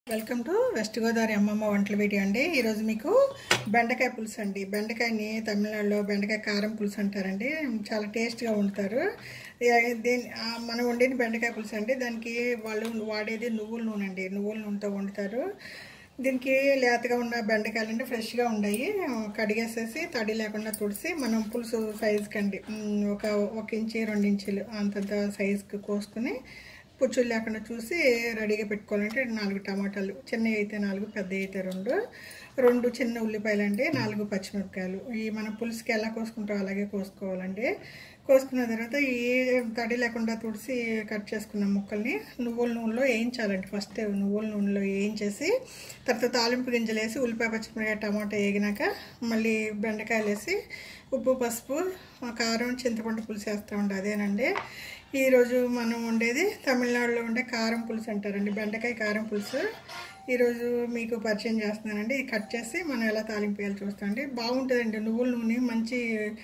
welcome to west Godavari అమ్మమ్మ వంటల video అండి ఈరోజు మీకు బెండకాయ పులుసు అండి బెండకాయని తమిళనాడులో బెండకాయ కారం పులుసు అంటారండి చాలా టేస్ట్గా వండుతారు ఏ- దీని ఆ, మనం వండిన బెండకాయ పులుసు అండి దానికి వాళ్ళు వాడేది నువ్వుల నూనె అండి నువ్వుల నూనెతో వండుతారు దీనికి లేతగా ఉన్న బెండకాయలు అంటే ఫ్రెష్గా ఉన్నాయి కడిగేసేసి తడి లేకుండా తుడిసి మనం పులుసు సైజుకి అండి ఉమ్, ఒక ఒక ఇంచి రెండు ఇంచులు అంతంత సైజుకి కోసుకుని పుచ్చులు లేకుండా చూసి రెడీగా పెట్టుకోవాలంటే నాలుగు టమాటాలు చిన్నవి అయితే నాలుగు పెద్దవి అయితే రెండు రెండు చిన్న ఉల్లిపాయలు అండి నాలుగు పచ్చిమిరపకాయలు ఈ మనం పులుసుకి ఎలా కోసుకుంటాం అలాగే కోసుకోవాలండి కోసుకున్న తర్వాత ఈ తడి లేకుండా తుడిసి కట్ చేసుకున్న ముక్కల్ని నువ్వుల నూనెలో వేయించాలండి ఫస్ట్ నువ్వుల నూనెలో వేయించేసి తర్వాత తాలింపు గింజలు వేసి ఉల్లిపాయ పచ్చిమిరకాయ టమాటా వేగినాక మళ్ళీ బెండకాయలు వేసి ఉప్పు పసుపు కారం చింతపండు పులుసు వేస్తామండి అదేనండి ఈరోజు మనం వండేది తమిళనాడులో ఉండే కారం పులుసు అంటారండి బెండకాయ కారం పులుసు ఈరోజు మీకు పరిచయం చేస్తున్నానండి ఇది కట్ చేసి మనం ఎలా తాలింపు వేయాలి చూస్తామండి బాగుంటుందండి నువ్వుల నూనె మంచి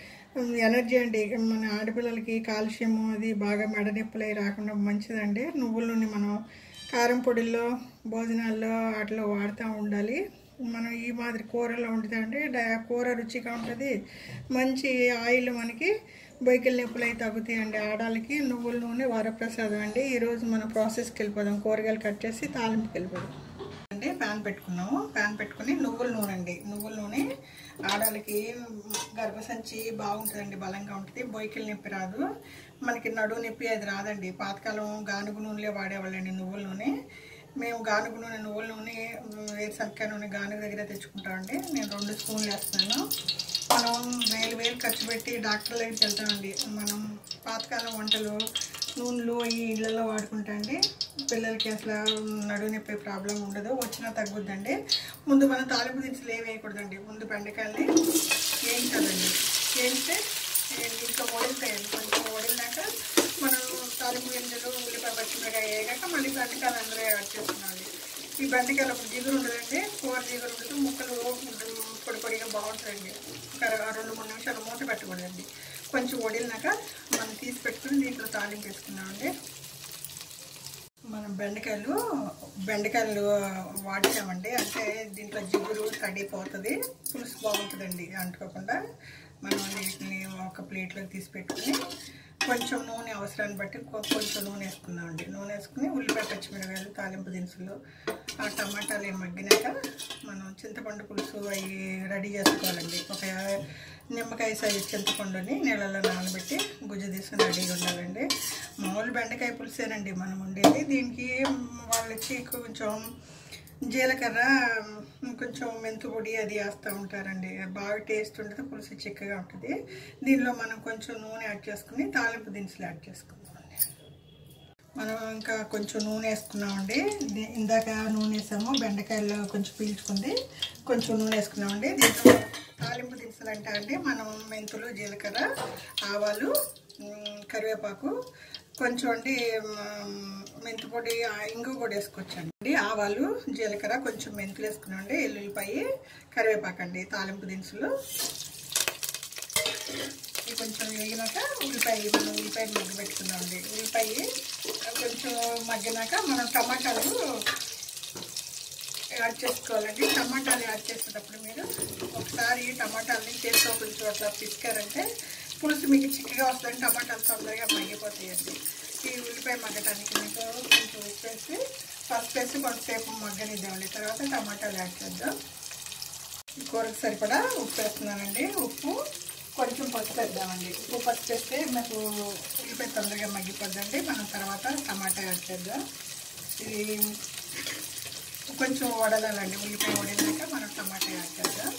ఎనర్జీ అండి మన ఆడపిల్లలకి కాల్షియం అది బాగా మెడ నొప్పులు అవి రాకుండా మంచిదండి నువ్వుల నూనె మనం కారం పొడిల్లో భోజనాల్లో వాటిలో వాడుతూ ఉండాలి మనం ఈ మాదిరి కూరలో వండుతామంటే డ- కూర రుచిగా ఉంటుంది మంచి ఆయిల్ మనకి బొయ్యికల నొప్పులు అయితే తగ్గుతాయండి ఆడాలకి నువ్వుల నూనె వరప్రసాదం అండి ఈరోజు మనం ప్రాసెస్కి వెళ్ళిపోదాం కూరగాయలు కట్ చేసి తాలింపుకి వెళ్ళిపోదాం అంటే ప్యాన్ పెట్టుకున్నాము ప్యాన్ పెట్టుకుని నువ్వుల నూనె అండి నువ్వుల నూనె ఆడవాళ్ళకి గర్భసంచి బాగుంటుందండి బలంగా ఉంటుంది బొయ్యికల నొప్పి రాదు మనకి నడువు నొప్పి అది రాదండి పాతకాలం గానుగు నూనెలే వాడేవాళ్ళండి నువ్వుల నూనె మేము గానుగు నూనె నువ్వుల నూనె వేరుశనక్కాయ నూనె గానుగ దగ్గర తెచ్చుకుంటామండి నేను రెండు స్పూన్లు వేస్తున్నాను మనం వేలు వేలు ఖర్చు పెట్టి డాక్టర్ దగ్గరికి వెళ్తామండి మనం పాతకాలం వంటలు నూనెలు ఈ ఇళ్ళలో వాడుకుంటాండి పిల్లలకి అసలు నడువు నొప్పి ప్రాబ్లం ఉండదు వచ్చినా తగ్గుద్దండి ముందు మనం తాలింపు దినుసులు ఏమి వేయకూడదండి ముందు బెండకాయల్ని వేయించాలండి వేయిస్తే ఇంకా ఓడిస్తాయండి కొంచెం ఓడినాక మనం తాలింపు గింజలు ఉల్లిపాయ పచ్చిమిరకాయ వేయగాక మళ్ళీ బెండకాయలు అందులో యాడ్ చేస్తున్నామండి ఈ బెండకాయలు ఒక జిగురు ఉండదండి కూర జిగురు ఉండదు ముక్కలు పొడి పొడిగా బాగుంటుందండి ఒక రెండు మూడు నిమిషాలు మూత పెట్టకూడదండి కొంచెం వడిలినాక మనం తీసి పెట్టుకుని దీంట్లో తాలింపు వేసుకున్నామండి మనం బెండకాయలు బెండకాయలు వాడినామండి అంటే దీంట్లో జిగురు తడిపోతుంది పులుసు బాగుంటుందండి అంటుకోకుండా మనం వీటిని ఒక ప్లేట్లోకి తీసి పెట్టుకుని కొంచెం నూనె అవసరాన్ని బట్టి కొ- కొంచెం నూనె వేసుకున్నామండి నూనె వేసుకుని ఉల్లిపాయ పచ్చిమిరకాయలు తాలింపు దినుసులు ఆ టమాటాలు ఏం మగ్గినాక మనం చింతపండు పులుసు అవి రెడీ చేసుకోవాలండి ఒక నిమ్మకాయ సైజు చింతపండుని నీళ్ళలో నానబెట్టి గుజ్జు తీసుకుని రెడీగా ఉండాలండి మామూలు బెండకాయ పులుసేనండి మనం ఉండేది దీనికి వాళ్ళు వచ్చి కొంచెం జీలకర్ర కొంచెం మెంతు పొడి అది వేస్తూ ఉంటారండి బాగా టేస్ట్ ఉంటుంది పులుసు చిక్కగా ఉంటుంది దీనిలో మనం కొంచెం నూనె యాడ్ చేసుకుని తాలింపు దినుసులు యాడ్ చేసుకుందామండి మనం ఇంకా కొంచెం నూనె వేసుకున్నామండి ది- ఇందాక నూనె వేసాము బెండకాయలు కొంచెం పీల్చుకుంది కొంచెం నూనె వేసుకున్నామండి దీంట్లో తాలింపు దినుసులు అంటే అండి మనం మెంతులు జీలకర్ర ఆవాలు ఉమ్, కరివేపాకు కొంచెం అండి ఉమ్, మెంతు పొడి ఆ, ఇంగు కూడా వేసుకోవచ్చండి ఆవాలు జీలకర్ర కొంచెం మెంతులు వేసుకున్నామండి ఎల్లుల్లిపాయ కరివేపాకు అండి తాలింపు దినుసులు ఇది కొంచెం వేగినాక ఉల్లిపాయ మనం ఉల్లిపాయ మగ్గ పెట్టుకుందామండి ఉల్లిపాయ కొంచెం మగ్గినాక మనం టమాటాలు యాడ్ చేసుకోవాలండి టమాటాలు యాడ్ చేసేటప్పుడు మీరు ఒకసారి టమాటాలని చేతితో కొంచెం అట్లా పిసికారంటే పులుసు మీకు చిక్కగా వస్తుంది టమాటాలు తొందరగా మగ్గిపోతాయండి ఈ ఉల్లిపాయ మగ్గటానికి మీకు కొంచెం ఉప్పు వేసి ఫస్ట్ వేసి కొంతసేపు మగ్గనిద్దామండి తర్వాత టమాటాలు యాడ్ చేద్దాం ఈ కూరకు సరిపడా ఉప్పు వేస్తున్నానండి ఉప్పు కొంచెం పసుపు వేద్దామండి ఉప్పు పసుపు వేస్తే నాకు ఉల్లిపాయ తొందరగా మగ్గిపోద్దండి మనం తర్వాత టమాటా యాడ్ చేద్దాం ఇది కొంచెం వడలాలండి ఉల్లిపాయ వడినాక మనం టమాటా యాడ్ చేద్దాం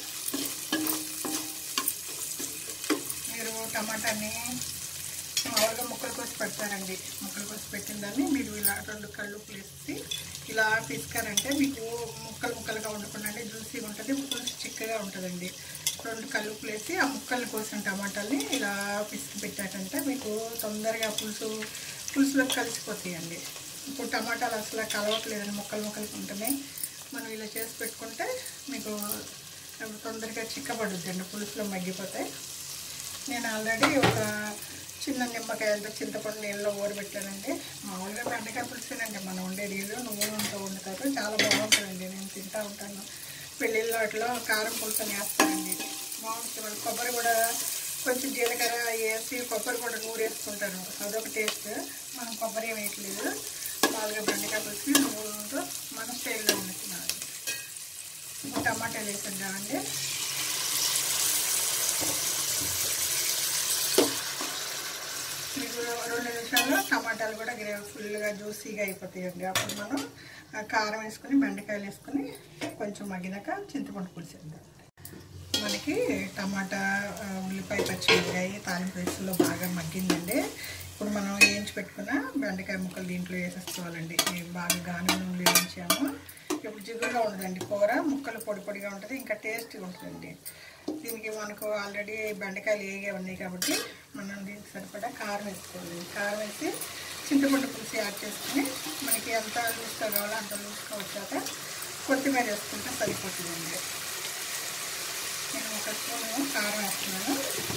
మీరు టమాటాని మామూలుగా ముక్కలు కోసి పెడతారండి ముక్కలు కోసి పెట్టిన దాన్ని మీరు ఇలా రెండు కళ్ళు వేసి ఇలా పిసుకారంటే మీకు ముక్కలు ముక్కలుగా ఉండకుండా జ్యూసీగా ఉంటుంది పులుసు చిక్కగా ఉంటుందండి రెండు కళ్ళు వేసి ఆ ముక్కలు కోసిన టమాటాలని ఇలా పిసికి పెట్టాకంటే మీకు తొందరగా పులుసు పులుసులో కలిసిపోతాయండి ఇప్పుడు టమాటాలు అసలు కలవట్లేదండి ముక్కలు ముక్కలు ఉంటున్నాయి మనం ఇలా చేసి పెట్టుకుంటే మీకు తొందరగా చిక్కబడుద్దండి పులుసులో మగ్గిపోతాయి నేను ఆల్రెడీ ఒక చిన్న నిమ్మకాయలతో చింతపండు నీళ్ళలో ఊరబెట్టానండి మామూలుగా బెండకాయ పులుసేనండి మనం ఉండేది ఇది నువ్వులతో వండుతారు చాలా బాగుంటుందండి నేను తింటా ఉంటాను పెళ్ళిళ్ళ వాటిలో కారం పులుసు అని వేస్తానండి బాగుంటుంది మన కొబ్బరి కూడా కొంచెం జీలకర్ర వేసి కొబ్బరి కూడా నూరు వేసుకుంటారు అదొక టేస్ట్ మనం కొబ్బరి ఏం వేయట్లేదు మామూలుగా బెండకాయ పులుసు నువ్వులతో మన స్టైల్లో వండుతున్నాను టమాటాలు వేసేద్దామండి మీకు రెండు నిమిషాల్లో టమాటాలు కూడా గ్రేవీ ఫుల్గా జ్యూసీగా అయిపోతాయండి అప్పుడు మనం ఆ కారం వేసుకొని బెండకాయలు వేసుకొని కొంచెం మగ్గినాక చింతపండు పులిసేద్దాం మనకి టమాటా ఆ, ఉల్లిపాయ పచ్చిమిరకాయ తాలింపు వేసులో బాగా మగ్గిందండి ఇప్పుడు మనం వేయించి పెట్టుకున్న బెండకాయ ముక్కలు దీంట్లో వేసేసుకోవాలండి ఇవి బాగా గాను నూనెలో వేయించాము ఇప్పుడు జిగురుగా ఉండదండి కూర ముక్కలు పొడి పొడిగా ఉంటుంది ఇంకా టేస్ట్గా ఉంటుందండి దీనికి మనకు ఆల్రెడీ బెండకాయలు ఏగే ఉన్నాయి కాబట్టి మనం దీనికి సరిపడా కారం వేసుకోవాలి కారం వేసి చింతపండు పులుసు యాడ్ చేసుకుని మనకి ఎంత లూస్గా కావాలో అంత లూస్గా వచ్చాక కొత్తిమీర వేసుకుంటే సరిపోతుందండి నేను ఒక స్పూన్ కారం వేస్తున్నాను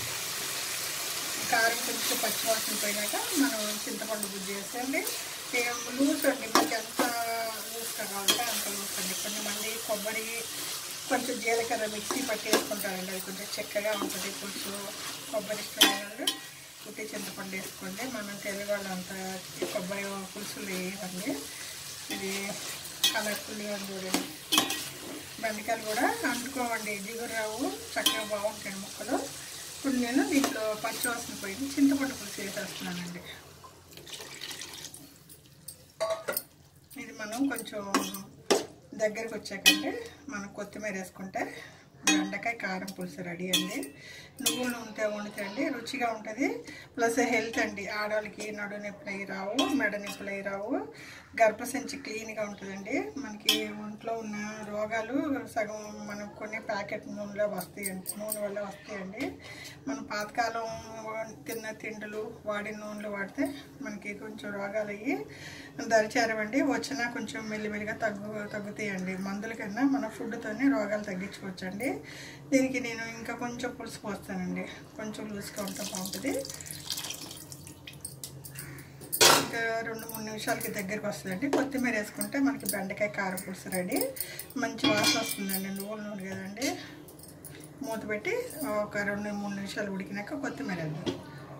కారం కొంచెం పచ్చివాసన పోయినాక మనం చింతపండు గుజ్జు వేసేయండి ఏం లూస్ అండి మీకు ఎంత లూస్గా కావాలంటే అంత లూస్ అండి కొన్ని మంది కొబ్బరి కొంచెం జీలకర్ర మిక్సీ పట్టి వేసుకుంటారండి అది కొంచెం చెక్కగా ఉంటుంది పులుసు కొబ్బరి ఇష్టం వాళ్ళు ఉట్టి చింతపండు వేసుకోండి మనం తెలుగు వాళ్ళు అంత కొబ్బరి పులుసులు వేయకండి ఇది కలర్ఫుల్గా ఉంది చూడండి బెండకాయలు కూడా అంటుకోవండి జిగురు రావు చక్కగా బాగుంటాయి ముక్కలు ఇప్పుడు నేను దీంట్లో పచ్చివాసన పోయి చింతపండు పులుసు వేసేస్తున్నానండి ఇది మనం కొంచెం దగ్గరికి వచ్చాకంటే మనం కొత్తిమీర వేసుకుంటే బెండకాయ కారం పులుసు రెడీ అండి నువ్వులు నూనెతో వండితే అండి రుచిగా ఉంటుంది ప్లస్ హెల్త్ అండి ఆడవాళ్ళకి నడు నొప్పులు అవి రావు మెడ నొప్పులు అవి రావు గర్భసంచి క్లీన్గా ఉంటుందండి మనకి ఒంట్లో ఉన్న రోగాలు సగం మనం కొనే ప్యాకెట్ నూనెలో వస్తాయండి నూనె వల్ల వస్తాయండి మనం పాతకాలం తిన్న తిండులు వాడిన నూనెలు వాడితే మనకి కొంచెం రోగాలు అయ్యి దరిచారమండి వచ్చినా కొంచెం మెల్లిమెల్లిగా తగ్గు తగ్గుతాయండి మందుల కన్నా మన ఫుడ్తోనే రోగాలు తగ్గించుకోవచ్చండి దీనికి నేను ఇంకా కొంచెం పులుసు పోస్తానండి కొంచెం లూజ్గా ఉంటే బాగుంటుంది ఇంకా రెండు మూడు నిమిషాలకి దగ్గరికి వస్తుందండి కొత్తిమీర వేసుకుంటే మనకి బెండకాయ కార పులుసు రెడీ మంచి వాసన వస్తుందండి నువ్వుల నూనె కదండి మూత పెట్టి ఒక రెండు మూడు నిమిషాలు ఉడికినాక కొత్తిమీర వేద్దాం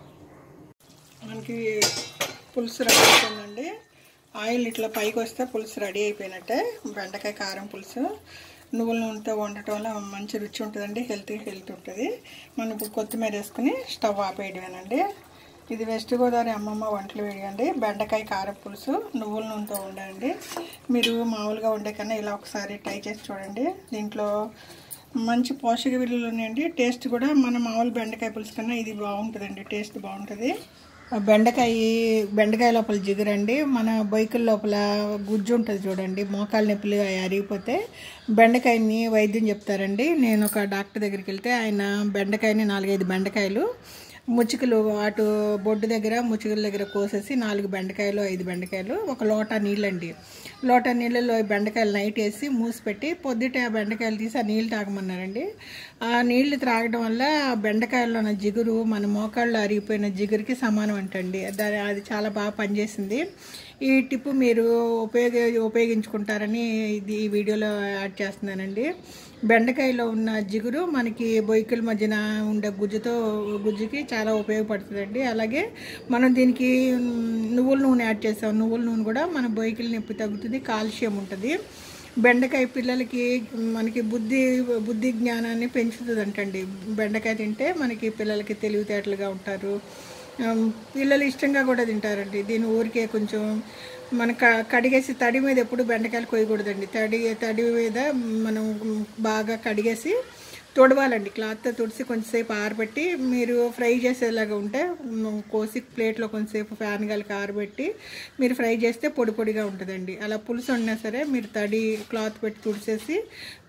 మనకి పులుసు రెడీ అయిపోయిందండి ఆయిల్ ఇట్లా పైకి వస్తే పులుసు రెడీ అయిపోయినట్టే బెండకాయ కారం పులుసు నువ్వుల నూనెతో వండటం వల్ల మంచి రుచి ఉంటుందండి హెల్తీ హెల్త్ ఉంటుంది మనం ఇప్పుడు కొత్తిమీర వేసుకుని స్టవ్ ఆపేయడమేనండి ఇది వెస్ట్ గోదావరి అమ్మమ్మ వంటలు వేయండి బెండకాయ కారం పులుసు నువ్వుల నూనెతో వండండి మీరు మామూలుగా వండే కన్నా ఇలా ఒకసారి ట్రై చేసి చూడండి దీంట్లో మంచి పోషక విలువలు ఉన్నాయండి టేస్ట్ కూడా మన మామూలు బెండకాయ పులుసు కన్నా ఇది బాగుంటుందండి టేస్ట్ బాగుంటుంది ఆ బెండకాయ బెండకాయ లోపల జిగురండి మన బొయ్కుల లోపల గుజ్జు ఉంటుంది చూడండి మోకాలు నొప్పులు అవి అరిగిపోతే బెండకాయని వైద్యం చెప్తారండి నేను ఒక డాక్టర్ దగ్గరికి వెళ్తే ఆయన బెండకాయని నాలుగైదు బెండకాయలు ముచ్చుకలు అటు బొడ్డు దగ్గర ముచ్చుకల దగ్గర కోసేసి నాలుగు బెండకాయలు ఐదు బెండకాయలు ఒక లోటా నీళ్ళండి లోటా నీళ్ళలో ఈ బెండకాయలు నైట్ వేసి మూసి పెట్టి పొద్దుటే ఆ బెండకాయలు తీసి ఆ నీళ్ళు తాగమన్నారండి ఆ నీళ్లు త్రాగడం వల్ల ఆ బెండకాయల్లో ఉన్న జిగురు మన మోకాళ్ళు అరిగిపోయిన జిగురుకి సమానం అంటండి దాని అది చాలా బాగా పనిచేసింది ఈ టిప్ మీరు ఉపయోగ ఉపయోగించుకుంటారని ఇది ఈ వీడియోలో యాడ్ చేస్తున్నానండి బెండకాయలో ఉన్న జిగురు మనకి బొయ్కుల మధ్యన ఉండే గుజ్జుతో గుజ్జుకి చాలా ఉపయోగపడుతుందండి అలాగే మనం దీనికి మ్, నువ్వుల నూనె యాడ్ చేసాం నువ్వుల నూనె కూడా మన బొయ్కిల నొప్పి తగ్గుతుంది కాల్షియం ఉంటుంది బెండకాయ పిల్లలకి మనకి బుద్ధి బుద్ధి జ్ఞానాన్ని పెంచుతుందంటండి బెండకాయ తింటే మనకి పిల్లలకి తెలివితేటలుగా ఉంటారు ఆమ్, పిల్లలు ఇష్టంగా కూడా తింటారండి దీని ఊరికే కొంచెం మన క కడిగేసి తడి మీద ఎప్పుడు బెండకాయలు కొయ్యకూడదండి తడి తడి మీద మనం బాగా కడిగేసి తొడవాలండి క్లాత్తో తుడిసి కొంచెంసేపు ఆరబెట్టి మీరు ఫ్రై చేసేలాగా ఉంటే మ్, కోసి ప్లేట్లో కొంచెంసేపు ఫ్యాన్ గాలికి ఆరబెట్టి మీరు ఫ్రై చేస్తే పొడి పొడిగా ఉంటుందండి అలా పులుసు వండినా సరే మీరు తడి క్లాత్ పెట్టి తుడిచేసి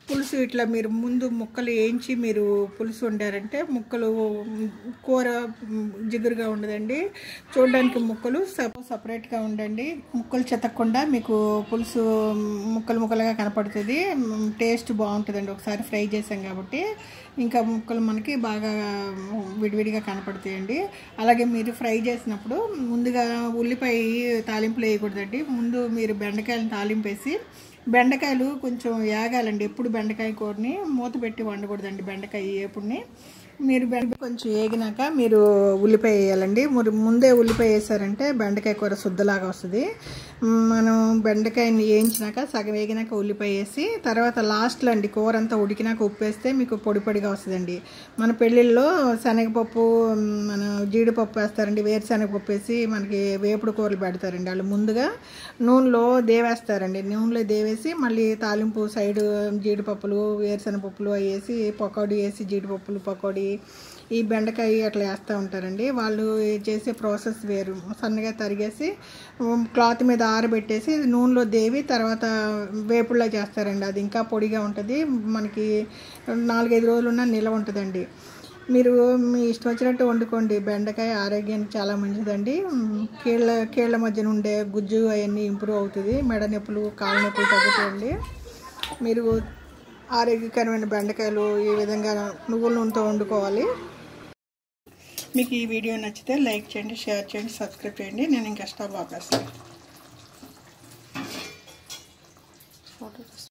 పులుసు ఇట్లా మీరు ముందు ముక్కలు వేయించి మీరు పులుసు వండారంటే ముక్కలు కూర జిగురుగా ఉండదండి చూడడానికి ముక్కలు సపరేట్గా ఉండండి ముక్కలు చెతకుండా మీకు పులుసు ముక్కలు ముక్కలుగా కనపడుతుంది టేస్ట్ బాగుంటుందండి ఒకసారి ఫ్రై చేసాం కాబట్టి ఇంకా ముక్కలు మనకి బాగా విడివిడిగా కనపడతాయండి అలాగే మీరు ఫ్రై చేసినప్పుడు ముందుగా ఉల్లిపాయ తాలింపులు వేయకూడదండి ముందు మీరు బెండకాయలను తాలింపు వేసి బెండకాయలు కొంచెం ఏగాలండి ఎప్పుడు బెండకాయ కూరని మూత పెట్టి వండకూడదండి బెండకాయ ఏపుడిని మీరు బెండ కొంచెం ఏగినాక మీరు ఉల్లిపాయ వేయాలండి మీరు ముందే ఉల్లిపాయ వేసారంటే బెండకాయ కూర శుద్ధలాగా వస్తుంది మనం బెండకాయని వేయించినాక సగం వేగినాక ఉల్లిపాయ వేసి తర్వాత లాస్ట్లో అండి కూర అంతా ఉడికినాక ఉప్పు వేస్తే మీకు పొడి పొడిగా వస్తుందండి మన పెళ్ళిళ్ళలో శనగపప్పు మన జీడిపప్పు వేస్తారండి వేరుశనగపప్పు వేసి మనకి వేపుడు కూరలు పెడతారండి వాళ్ళు ముందుగా నూనెలో దేవేస్తారండి నూనెలో దేవేసి మళ్ళీ తాలింపు సైడ్ జీడిపప్పులు వేరుశనగపప్పులు అవి వేసి పకోడీ వేసి జీడిపప్పులు పకోడీ ఈ బెండకాయ అట్లా వేస్తూ ఉంటారండి వాళ్ళు చేసే ప్రాసెస్ వేరు సన్నగా తరిగేసి క్లాత్ మీద ఆరబెట్టేసి నూనెలో దేవి తర్వాత వేపుడులా చేస్తారండి అది ఇంకా పొడిగా ఉంటుంది మనకి నాలుగైదు రోజులున్నా నిలవ ఉంటుందండి మీరు మీ ఇష్టం వచ్చినట్టు వండుకోండి బెండకాయ ఆరోగ్యానికి చాలా మంచిదండి కీళ్ళ కీళ్ళ మధ్యన ఉండే గుజ్జు అవన్నీ ఇంప్రూవ్ అవుతుంది మెడ నొప్పులు కాళ్ళ నొప్పులు తగ్గుతాయండి మీరు ఆరోగ్యకరమైన బెండకాయలు ఈ విధంగా నువ్వుల నూనెతో వండుకోవాలి మీకు ఈ వీడియో నచ్చితే లైక్ చేయండి షేర్ చేయండి సబ్స్క్రైబ్ చేయండి నేను ఇంకా స్టవ్ ఆపేస్తాను